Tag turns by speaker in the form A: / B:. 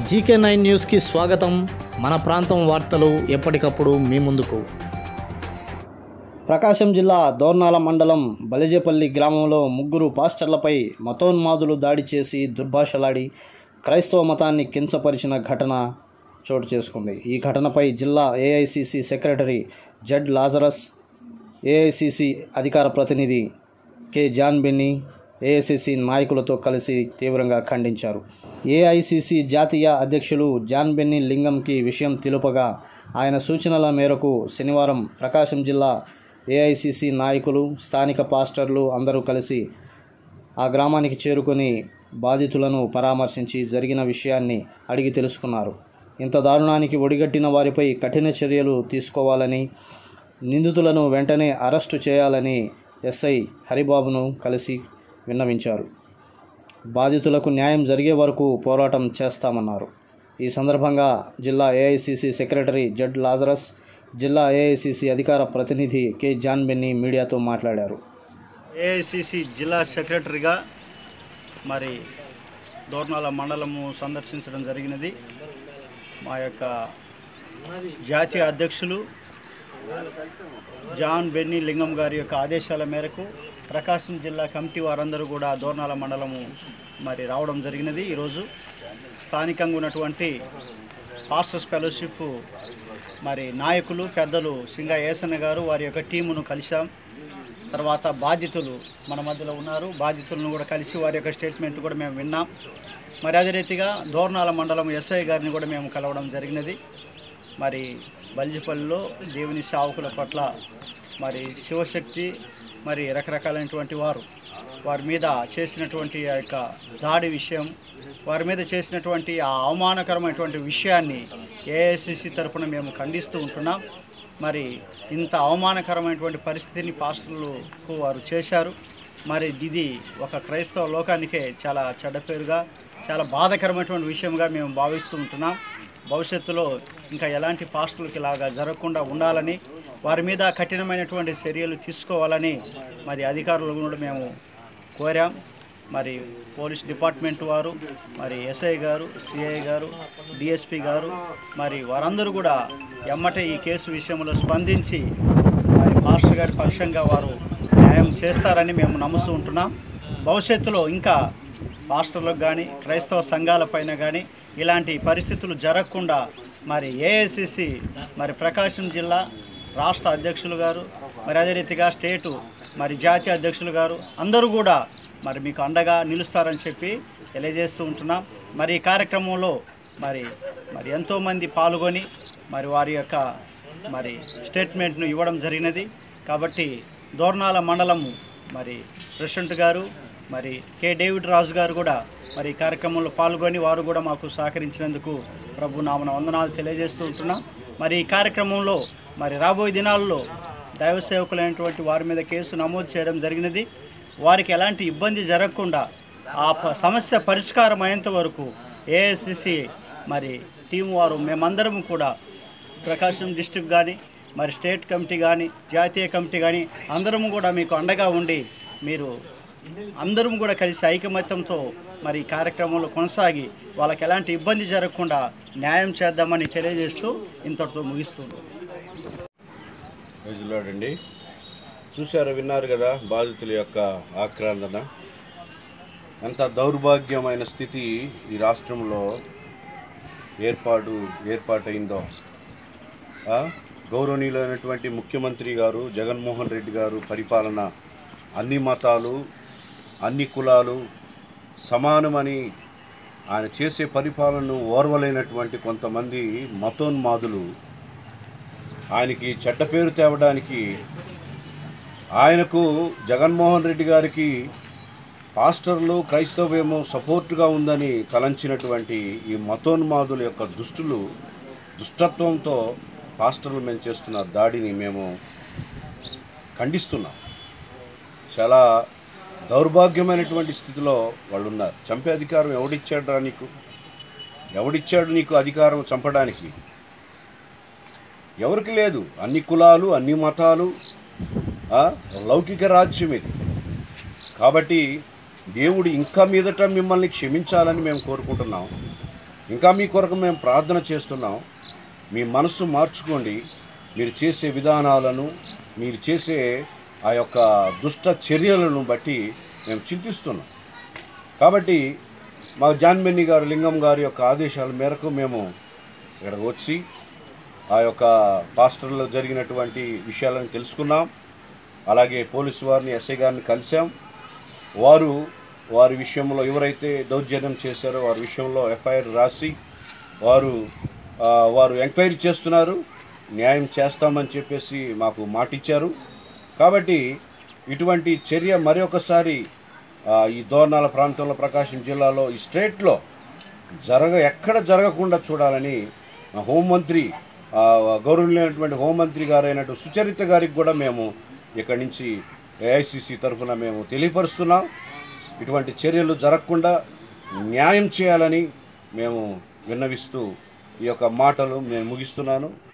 A: GK nine న్యూస్కి స్వాగతం మన ప్రాంతం వార్తలు ఎప్పటికప్పుడు మీ ముందుకు ప్రకాశం జిల్లా దోర్నాల మండలం బలిజేపల్లి గ్రామంలో ముగ్గురు పాస్టర్లపై మతోన్మాదులు దాడి చేసి దుర్భాషలాడి క్రైస్తవ మతాన్ని కించపరిచిన ఘటన చోటు చేసుకుంది ఈ ఘటనపై జిల్లా AICC secretary Z Lazarus AICC అధికార ప్రతినిధి కె జాన్ బెన్నీ ఏఐసిసి నాయకులతో కలిసి తీవ్రంగా ఖండించారు ఏఐసిసి జాతీయ అధ్యక్షులు జాన్ బెన్నీ లింగంకి విషయం తెలుపగా ఆయన సూచనల మేరకు శనివారం ప్రకాశం జిల్లా ఏఐసిసి నాయకులు స్థానిక పాస్టర్లు అందరూ కలిసి ఆ గ్రామానికి చేరుకొని బాధితులను పరామర్శించి జరిగిన విషయాన్ని అడిగి తెలుసుకున్నారు ఇంత దారుణానికి ఒడిగట్టిన వారిపై కఠిన చర్యలు తీసుకోవాలని నిందితులను వెంటనే అరెస్టు చేయాలని ఎస్ఐ హరిబాబును కలిసి విన్నవించారు బాధితులకు న్యాయం జరిగే వరకు పోరాటం చేస్తామన్నారు ఈ సందర్భంగా జిల్లా ఏఐసిసి సెక్రటరీ జడ్ లాజరస్ జిల్లా ఏఐసిసి అధికార ప్రతినిధి కె జాన్ బెన్నీ మీడియాతో మాట్లాడారు
B: ఏఐసిసి జిల్లా సెక్రటరీగా మరి దోర్నాల మండలము సందర్శించడం జరిగినది మా యొక్క జాతీయ అధ్యక్షులు జాన్ బెన్నీ లింగం గారి యొక్క ఆదేశాల మేరకు ప్రకాశం జిల్లా కమిటీ వారందరూ కూడా దోర్నాల మండలము మరి రావడం జరిగినది ఈరోజు స్థానికంగా ఉన్నటువంటి పాస్టర్స్ ఫెలోషిప్ మరి నాయకులు పెద్దలు సింగ ఏసన్న గారు వారి యొక్క టీమును కలిశాం తర్వాత బాధితులు మన మధ్యలో ఉన్నారు బాధితులను కూడా కలిసి వారి యొక్క స్టేట్మెంట్ కూడా మేము విన్నాం మరి అదే రీతిగా దోర్నాల మండలం ఎస్ఐ గారిని కూడా మేము కలవడం జరిగినది మరి బల్జిపల్లిలో దేవుని సేవకుల పట్ల మరి శివశక్తి మరి రకరకాలైనటువంటి వారు వారి మీద చేసినటువంటి ఆ యొక్క దాడి విషయం వారి మీద చేసినటువంటి ఆ అవమానకరమైనటువంటి విషయాన్ని ఏఐసిసి తరపున మేము ఖండిస్తూ ఉంటున్నాం మరి ఇంత అవమానకరమైనటువంటి పరిస్థితిని పాస్టర్లకు వారు చేశారు మరి ఇది ఒక క్రైస్తవ లోకానికే చాలా చెడ్డ పేరుగా చాలా బాధాకరమైనటువంటి విషయంగా మేము భావిస్తూ ఉంటున్నాం భవిష్యత్తులో ఇంకా ఎలాంటి పాస్టర్లకు ఇలాగా జరగకుండా ఉండాలని వారి మీద కఠినమైనటువంటి చర్యలు తీసుకోవాలని మరి అధికారులను కూడా మేము కోరాం మరి పోలీస్ డిపార్ట్మెంట్ వారు మరి ఎస్ఐ గారు సిఐ గారు డిఎస్పి గారు మరి వారందరూ కూడా ఎమ్మటే ఈ కేసు విషయంలో స్పందించి మరి మాస్టర్ గారి పక్షంగా వారు న్యాయం చేస్తారని మేము నమ్ముతూ ఉంటున్నాం భవిష్యత్తులో ఇంకా పాస్టర్లకు కానీ క్రైస్తవ సంఘాలపైన కానీ ఇలాంటి పరిస్థితులు జరగకుండా మరి ఏఐసిసి మరి ప్రకాశం జిల్లా రాష్ట్ర అధ్యక్షులు గారు మరి అదే రీతిగా స్టేటు మరి జాతీయ అధ్యక్షులు గారు అందరూ కూడా మరి మీకు అండగా నిలుస్తారని చెప్పి తెలియజేస్తూ ఉంటున్నాం మరి ఈ కార్యక్రమంలో మరి మరి ఎంతోమంది పాల్గొని మరి వారి యొక్క మరి స్టేట్మెంట్ను ఇవ్వడం జరిగినది కాబట్టి దోర్నాల మండలము మరి ప్రెసిడెంట్ గారు మరి కె డేవిడ్ రాజు గారు కూడా మరి ఈ కార్యక్రమంలో పాల్గొని వారు కూడా మాకు సహకరించినందుకు ప్రభు నామన వందనాలు తెలియజేస్తూ ఉంటున్నాం మరి ఈ కార్యక్రమంలో మరి రాబోయే దినాల్లో దైవ సేవకులైనటువంటి వారి మీద కేసు నమోదు చేయడం జరిగినది వారికి ఎలాంటి ఇబ్బంది జరగకుండా ఆ ప- సమస్య పరిష్కారం అయ్యేంత వరకు ఏఐసిసి మరి టీం వారు మేమందరం కూడా ప్రకాశం డిస్టిక్ కానీ మరి స్టేట్ కమిటీ కానీ జాతీయ కమిటీ కానీ అందరం కూడా మీకు అండగా ఉండి మీరు అందరం కూడా కలిసి ఐకమత్యంతో మరి ఈ కార్యక్రమంలో కొనసాగి వాళ్ళకి ఎలాంటి ఇబ్బంది జరగకుండా న్యాయం చేద్దామని తెలియజేస్తూ ఇంతటితో ముగిస్తుంది
C: ప్రజలాడండి చూశారు విన్నారు కదా బాధితుల యొక్క ఆక్రందన ఎంత దౌర్భాగ్యమైన స్థితి ఈ రాష్ట్రంలో ఏర్పాటు ఏర్పాటైందో ఆ? గౌరవనీయులైనటువంటి ముఖ్యమంత్రి గారు జగన్మోహన్ రెడ్డి గారు పరిపాలన అన్ని మతాలు అన్ని కులాలు సమానమని ఆయన చేసే పరిపాలనను ఓర్వలేనటువంటి కొంతమంది మతోన్మాదులు ఆయనకి చెడ్డ పేరు తేవడానికి ఆయనకు జగన్మోహన్ రెడ్డి గారికి పాస్టర్లు క్రైస్తవ్యము సపోర్టుగా ఉందని తలంచినటువంటి ఈ మతోన్మాదుల యొక్క దుష్టులు దుష్టత్వంతో పాస్టర్లు మేము చేస్తున్న దాడిని మేము ఖండిస్తున్నాం చాలా దౌర్భాగ్యమైనటువంటి స్థితిలో వాళ్ళు ఉన్నారు చంపే అధికారం ఎవడిచ్చాడు నీకు ఎవడిచ్చాడు నీకు అధికారం చంపడానికి ఎవరికి లేదు అన్ని కులాలు అన్ని మతాలు ఆ, లౌకిక రాజ్యం ఇది కాబట్టి దేవుడు ఇంకా మీదట మిమ్మల్ని క్షమించాలని మేము కోరుకుంటున్నాం ఇంకా మీ కొరకు మేము ప్రార్థన చేస్తున్నాం మీ మనసు మార్చుకోండి మీరు చేసే విధానాలను మీరు చేసే ఆ యొక్క దుష్ట చర్యలను బట్టి మేము చింతిస్తున్నాం కాబట్టి మా జాన్బెన్ని గారు లింగం గారి యొక్క ఆదేశాల మేరకు మేము ఇక్కడికి వచ్చి ఆ యొక్క పాస్టర్లో జరిగినటువంటి విషయాలను తెలుసుకున్నాం అలాగే పోలీసు వారిని ఎస్ఐ గారిని కలిసాం వారు వారి విషయంలో ఎవరైతే దౌర్జన్యం చేశారో వారి విషయంలో ఎఫ్ఐఆర్ రాసి వారు ఆ, వారు ఎంక్వైరీ చేస్తున్నారు న్యాయం చేస్తామని చెప్పేసి మాకు మాట ఇచ్చారు కాబట్టి ఇటువంటి చర్య మరొకసారి ఆ, ఈ దోర్నాల ప్రాంతంలో ప్రకాశం జిల్లాలో ఈ స్టేట్లో జరగ ఎక్కడ జరగకుండా చూడాలని మా హోంమంత్రి ఆ, గౌరవనీయులైనటువంటి హోంమంత్రి గారైనటువంటి సుచరిత గారికి కూడా మేము ఇక్కడి నుంచి ఏఐసిసి తరఫున మేము తెలియపరుస్తున్నాం ఇటువంటి చర్యలు జరగకుండా న్యాయం చేయాలని మేము విన్నవిస్తూ ఈ యొక్క మాటలు నేను ముగిస్తున్నాను